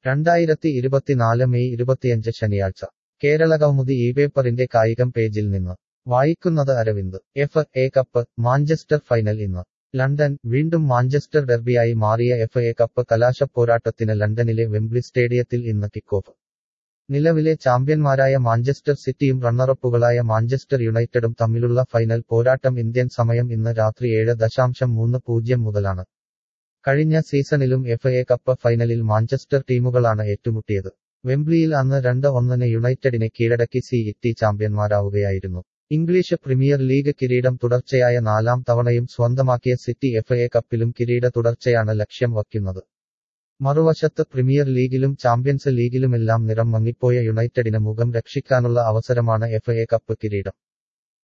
രണ്ടായിരത്തി ഇരുപത്തിനാല് മെയ് ഇരുപത്തിയഞ്ച് ശനിയാഴ്ച കേരളകൗമുദി ഈ പേപ്പറിന്റെ കായികം പേജിൽ നിന്ന് വായിക്കുന്നത് Aravind F A cup Manchester final ഇന്ന് ലണ്ടൻ വീണ്ടും മാഞ്ചസ്റ്റർ ഡെർബിയായി മാറിയ എഫ് എ കപ്പ് കലാശപ്പോരാട്ടത്തിന് ലണ്ടനിലെ വെംബ്ലി സ്റ്റേഡിയത്തിൽ ഇന്ന് കിക്കോഫ് നിലവിലെ ചാമ്പ്യന്മാരായ മാഞ്ചസ്റ്റർ സിറ്റിയും റണ്ണറപ്പുകളായ മാഞ്ചസ്റ്റർ യുണൈറ്റഡും തമ്മിലുള്ള ഫൈനൽ പോരാട്ടം ഇന്ത്യൻ സമയം ഇന്ന് രാത്രി ഏഴ് ദശാംശം മൂന്ന് പൂജ്യം മുതലാണ് കഴിഞ്ഞ സീസണിലും എഫ് എ കപ്പ് ഫൈനലിൽ മാഞ്ചസ്റ്റർ ടീമുകളാണ് ഏറ്റുമുട്ടിയത് വെംബ്ലിയിൽ അന്ന് രണ്ട് ഒന്നിന് യുണൈറ്റഡിനെ കീഴടക്കി സി ഇറ്റി ചാമ്പ്യന്മാരാവുകയായിരുന്നു ഇംഗ്ലീഷ് പ്രീമിയർ ലീഗ് കിരീടം തുടർച്ചയായ നാലാം തവണയും സ്വന്തമാക്കിയ സിറ്റി എഫ് എ കപ്പിലും കിരീട തുടർച്ചയാണ് ലക്ഷ്യം വയ്ക്കുന്നത് മറുവശത്ത് പ്രീമിയർ ലീഗിലും ചാമ്പ്യൻസ് ലീഗിലുമെല്ലാം നിറം മങ്ങിപ്പോയ യുണൈറ്റഡിന് മുഖം രക്ഷിക്കാനുള്ള അവസരമാണ് എഫ് എ കപ്പ് കിരീടം